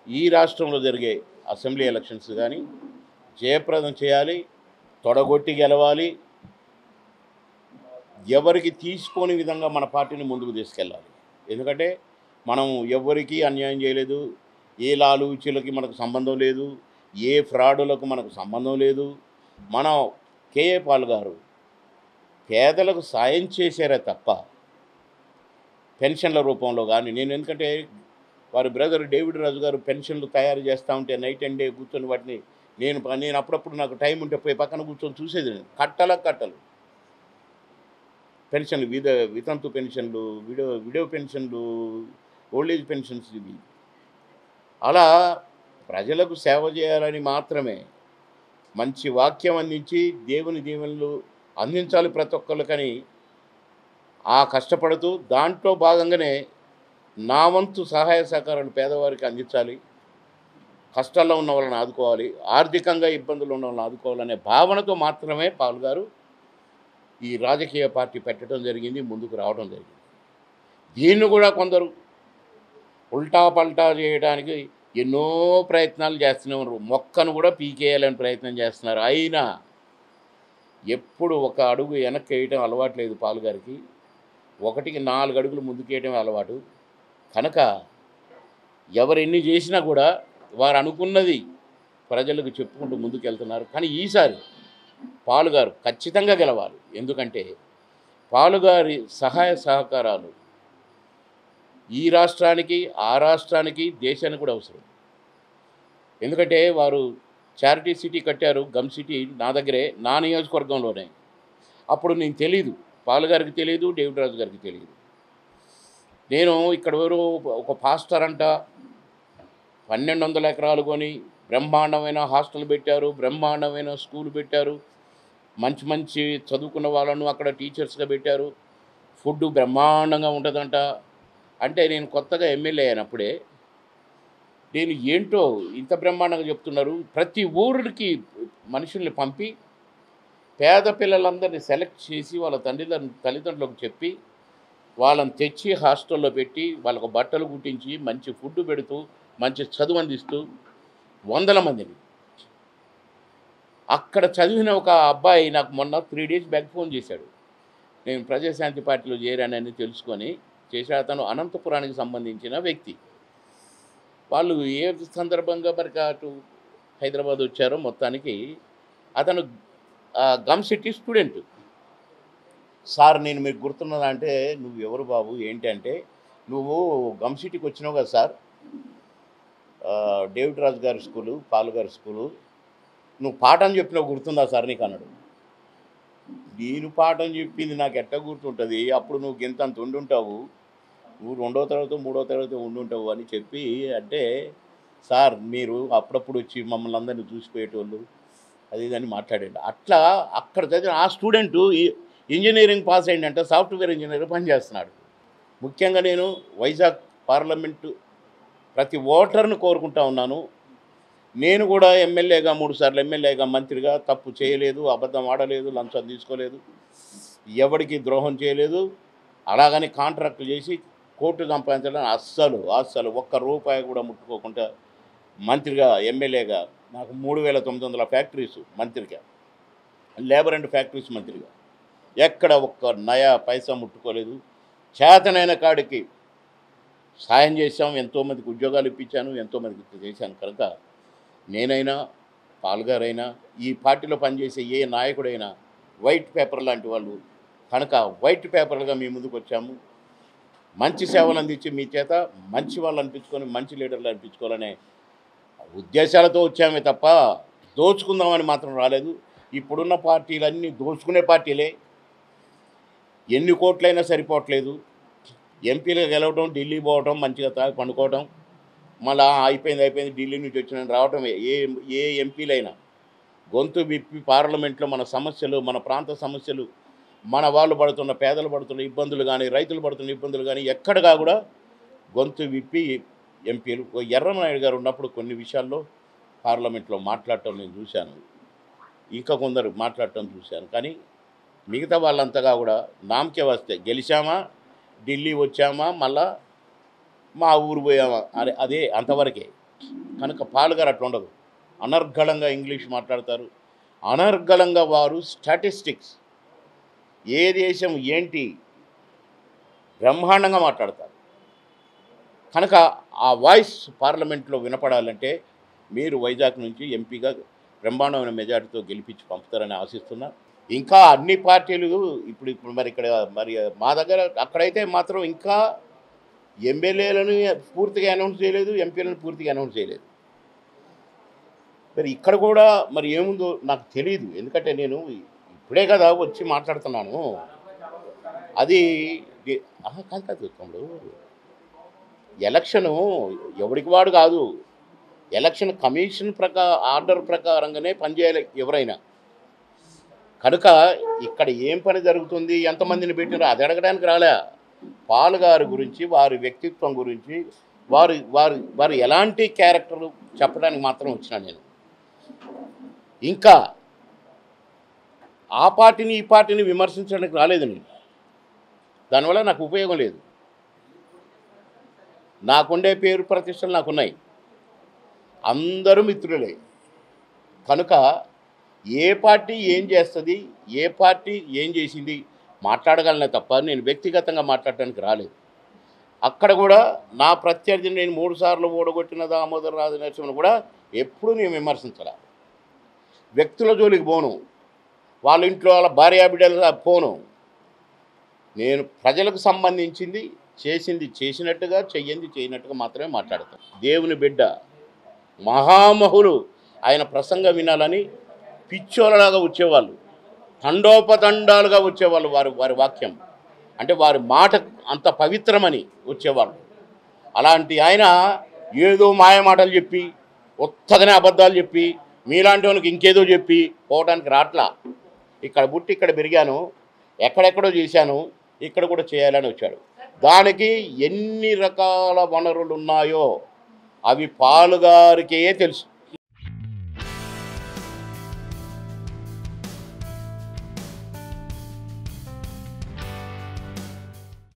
ఈ రాష్ట్రంలో జరిగే అసెంబ్లీ ఎలక్షన్స్ కానీ జయప్రదం చేయాలి తొడగొట్టి గెలవాలి ఎవరికి తీసుకోని విధంగా మన పార్టీని ముందుకు తీసుకెళ్ళాలి ఎందుకంటే మనం ఎవరికి అన్యాయం చేయలేదు ఏ లాలూచీలకి మనకు సంబంధం లేదు ఏ ఫ్రాడులకు మనకు సంబంధం లేదు మనం కేఏ పాల్ గారు పేదలకు సాయం చేశారే తప్ప పెన్షన్ల రూపంలో కానీ నేను ఎందుకంటే వారి బ్రదర్ డేవిడ్ రాజు గారు పెన్షన్లు తయారు చేస్తూ ఉంటే నైట్ అండ్ డే కూర్చొని వాటిని నేను ప- నేను అప్పుడప్పుడు నాకు టైం ఉంటే పోయి పక్కన కూర్చొని చూసేది నేను కట్టల కట్టలు పెన్షన్లు విధ వితంతు పెన్షన్లు విడో విడో పెన్షన్లు ఓల్డేజ్ పెన్షన్స్ ఇవి అలా ప్రజలకు సేవ చేయాలని మాత్రమే మంచి వాక్యం అందించి దేవుని దీవెనలు అందించాలి ప్రతి ఒక్కరికని ఆ కష్టపడుతూ దాంట్లో భాగంగానే నా వంతు సహాయ సహకారాలు పేదవారికి అందించాలి కష్టాల్లో ఉన్న వాళ్ళని ఆదుకోవాలి ఆర్థికంగా ఇబ్బందులు ఉన్న వాళ్ళని ఆదుకోవాలనే భావనతో మాత్రమే పాల్ గారు ఈ రాజకీయ పార్టీ పెట్టడం జరిగింది ముందుకు రావడం జరిగింది దీన్ని కూడా కొందరు ఉల్టా పల్టా చేయడానికి ఎన్నో ప్రయత్నాలు చేస్తూనే ఉన్నారు మొక్కను కూడా పీకేయాలని ప్రయత్నం చేస్తున్నారు అయినా ఎప్పుడు ఒక అడుగు వెనక్కి వేయటం అలవాట్లేదు పాలు గారికి ఒకటికి నాలుగు అడుగులు ముందుకేయటం అలవాటు కనుక ఎవరు ఎన్ని చేసినా కూడా వారు అనుకున్నది ప్రజలకు చెప్పుకుంటూ ముందుకు వెళ్తున్నారు కానీ ఈసారి పాలుగారు ఖచ్చితంగా గెలవాలి ఎందుకంటే పాలుగారి సహాయ సహకారాలు ఈ రాష్ట్రానికి ఆ రాష్ట్రానికి దేశానికి కూడా అవసరం ఎందుకంటే వారు చారిటీ సిటీ కట్టారు గమ్ సిటీ నా దగ్గరే నా నియోజకవర్గంలోనే అప్పుడు నేను తెలీదు పాలుగారికి తెలియదు డేవిడ్ రాజు గారికి తెలియదు నేను ఇక్కడ ఎవరు ఒక పాస్టర్ అంట పన్నెండు వందల ఎకరాలు కొని బ్రహ్మాండమైన హాస్టల్ పెట్టారు బ్రహ్మాండమైన స్కూల్ పెట్టారు మంచి మంచి చదువుకున్న వాళ్ళను అక్కడ టీచర్స్గా పెట్టారు ఫుడ్ బ్రహ్మాండంగా ఉంటుందంట అంటే నేను కొత్తగా ఎమ్మెల్యే అయినప్పుడే నేను ఏంటో ఇంత బ్రహ్మాండంగా చెప్తున్నారు ప్రతి ఊరికి మనుషుల్ని పంపి పేద పిల్లలందరినీ సెలెక్ట్ చేసి వాళ్ళ తల్లిదండ్రులు తల్లిదండ్రులకు చెప్పి వాళ్ళని తెచ్చి హాస్టల్లో పెట్టి వాళ్ళకు బట్టలు కుట్టించి మంచి ఫుడ్ పెడుతూ మంచి చదువు అందిస్తూ వందల మందిని అక్కడ చదివిన ఒక అబ్బాయి నాకు మొన్న త్రీ డేస్ బ్యాక్ ఫోన్ చేశాడు నేను ప్రజాశాంతి పార్టీలో చేరానని తెలుసుకొని చేసే అతను అనంతపురానికి సంబంధించిన వ్యక్తి వాళ్ళు ఏ సందర్భంగా మరి అటు హైదరాబాద్ వచ్చారో మొత్తానికి అతను ఆ, గమ్ సిటీ స్టూడెంట్ సార్ నేను మీకు గుర్తున్నదా అంటే నువ్వు ఎవరు బాబు ఏంటి అంటే నువ్వు గమ్ సిటీకి వచ్చినావు కదా సార్ ఆ, డేవిడ్ రాజు గారి స్కూలు పాలు గారి స్కూలు నువ్వు పాఠం చెప్పినావు గుర్తుందా సార్ నీకు అన్నాడు నేను పాఠం చెప్పింది నాకు ఎట్ట గుర్తుంటుంది అప్పుడు నువ్వు గింత అంత ఉండుంటావు నువ్వు రెండో తరగతి మూడో తరగతి ఉండుంటావు అని చెప్పి అంటే సార్ మీరు అప్పుడప్పుడు వచ్చి మమ్మల్ని అందరినీ చూసిపోయేటోళ్ళు అది ఇది అని మాట్లాడాడు అట్లా అక్కడ చదివిన ఆ స్టూడెంట్ ఇంజనీరింగ్ పాస్ అయిందంటే సాఫ్ట్వేర్ ఇంజనీర్ పనిచేస్తున్నాడు ముఖ్యంగా నేను వైజాగ్ పార్లమెంటు ప్రతి ఓటర్ను కోరుకుంటా ఉన్నాను నేను కూడా ఎమ్మెల్యేగా మూడు సార్లు ఎమ్మెల్యేగా మంత్రిగా తప్పు చేయలేదు అబద్ధం ఆడలేదు లంచం తీసుకోలేదు ఎవరికి ద్రోహం చేయలేదు అలాగని కాంట్రాక్ట్ చేసి కోర్టు సంపాదించడం అస్సలు అస్సలు ఒక్క రూపాయి కూడా ముట్టుకోకుండా మంత్రిగా ఎమ్మెల్యేగా నాకు మూడు వేల తొమ్మిది వందల ఫ్యాక్టరీస్ మంత్రిగా లేబర్ అండ్ ఫ్యాక్టరీస్ మంత్రిగా ఎక్కడ ఒక్క నయా పైసా ముట్టుకోలేదు చేతనైన కాడికి సాయం చేశాం ఎంతోమందికి ఉద్యోగాలు ఇప్పించాను ఎంతోమందికి చేశాను కనుక నేనైనా పాల్గారైనా ఈ పార్టీలో పనిచేసే ఏ నాయకుడైనా వైట్ పేపర్ లాంటి వాళ్ళు కనుక వైట్ పేపర్లుగా మీ ముందుకు వచ్చాము మంచి సేవలు అందించి మీ చేత మంచి వాళ్ళు అనిపించుకొని మంచి లీడర్లు అనిపించుకోవాలనే ఉద్దేశాలతో వచ్చామే తప్ప దోచుకుందామని మాత్రం రాలేదు ఇప్పుడున్న పార్టీలన్నీ దోచుకునే పార్టీలే ఎన్ని కోట్లైనా సరిపోవట్లేదు ఎంపీలుగా గెలవడం ఢిల్లీ పోవడం మంచిగా తాగి పండుకోవడం మళ్ళా అయిపోయింది అయిపోయింది ఢిల్లీ నుంచి వచ్చిన రావటం ఏ ఏ ఎంపీలైనా గొంతు విప్పి పార్లమెంట్లో మన సమస్యలు మన ప్రాంత సమస్యలు మన వాళ్ళు పడుతున్న పేదలు పడుతున్న ఇబ్బందులు కానీ రైతులు పడుతున్న ఇబ్బందులు కానీ ఎక్కడగా కూడా గొంతు విప్పి ఎంపీలు ఎర్రనాయుడు గారు ఉన్నప్పుడు కొన్ని విషయాల్లో పార్లమెంట్లో మాట్లాడటం నేను చూశాను ఇంకా కొందరు మాట్లాడటం చూశాను కానీ మిగతా వాళ్ళంతగా కూడా నామకే వస్తే గెలిచామా ఢిల్లీ వచ్చామా మళ్ళా మా ఊరు పోయామా అదే అదే అంతవరకే కనుక పాలుగారు అట్లా ఉండదు అనర్గళంగా ఇంగ్లీష్ మాట్లాడతారు అనర్గళంగా వారు స్టాటిస్టిక్స్ ఏ దేశం ఏంటి బ్రహ్మాండంగా మాట్లాడతారు కనుక ఆ వాయిస్ పార్లమెంట్లో వినపడాలంటే మీరు వైజాగ్ నుంచి ఎంపీగా బ్రహ్మాండమైన మెజార్టీతో గెలిపించి పంపుతారని ఆశిస్తున్నా ఇంకా అన్ని పార్టీలు ఇప్పుడు ఇప్పుడు మరి ఇక్కడ మరి మా దగ్గర అక్కడైతే మాత్రం ఇంకా ఎమ్మెల్యేలను పూర్తిగా అనౌన్స్ చేయలేదు ఎంపీలను పూర్తిగా అనౌన్స్ చేయలేదు మరి ఇక్కడ కూడా మరి ఏముందో నాకు తెలియదు ఎందుకంటే నేను ఇప్పుడే కదా వచ్చి మాట్లాడుతున్నాను అది ది- ఆహా, కాదు కాదు తమ్ముడు ఎలక్షను ఎవడికి వాడు కాదు ఎలక్షన్ కమిషన్ ప్రకా ఆర్డర్ ప్రకారంగానే పనిచేయాలి ఎవరైనా కనుక ఇక్కడ ఏం పని జరుగుతుంది ఎంతమందిని పెట్టినారో అది అడగడానికి రాలే పాలుగారి గురించి వారి వ్యక్తిత్వం గురించి వారి వారి వారు ఎలాంటి క్యారెక్టర్ చెప్పడానికి మాత్రం వచ్చినా నేను ఇంకా ఆ పార్టీని ఈ పార్టీని విమర్శించడానికి రాలేదు నేను దానివల్ల నాకు ఉపయోగం లేదు నాకుండే పేరు ప్రతిష్టలు నాకున్నాయి అందరూ మిత్రులే కనుక ఏ పార్టీ ఏం చేస్తుంది ఏ పార్టీ ఏం చేసింది మాట్లాడగలనే తప్ప నేను వ్యక్తిగతంగా మాట్లాడటానికి రాలేదు అక్కడ కూడా నా ప్రత్యర్థిని నేను మూడు సార్లు ఓడగొట్టిన దామోదర రాజు నరసింహను కూడా ఎప్పుడూ నేను విమర్శించాల వ్యక్తుల జోలికి పోను వాళ్ళ ఇంట్లో వాళ్ళ భార్యా బిడ్డల పోను నేను ప్రజలకు సంబంధించింది చేసింది చేసినట్టుగా చెయ్యింది చేయనట్టుగా మాత్రమే మాట్లాడతాను దేవుని బిడ్డ మహామహులు ఆయన ప్రసంగం వినాలని పిచ్చోలలాగా వచ్చేవాళ్ళు తండోపతండాలుగా వచ్చేవాళ్ళు వారి వారి వాక్యం అంటే వారి మాట అంత పవిత్రమని వచ్చేవాళ్ళు అలాంటి ఆయన ఏదో మాయ మాటలు చెప్పి ఒత్తగానే అబద్ధాలు చెప్పి మీలాంటి వాళ్ళకి ఇంకేదో చెప్పి పోవడానికి రాట్లా ఇక్కడ పుట్టి ఇక్కడ పెరిగాను ఎక్కడెక్కడో చేశాను ఇక్కడ కూడా చేయాలని వచ్చాడు దానికి ఎన్ని రకాల వనరులు ఉన్నాయో అవి పాలుగారికే తెలుసు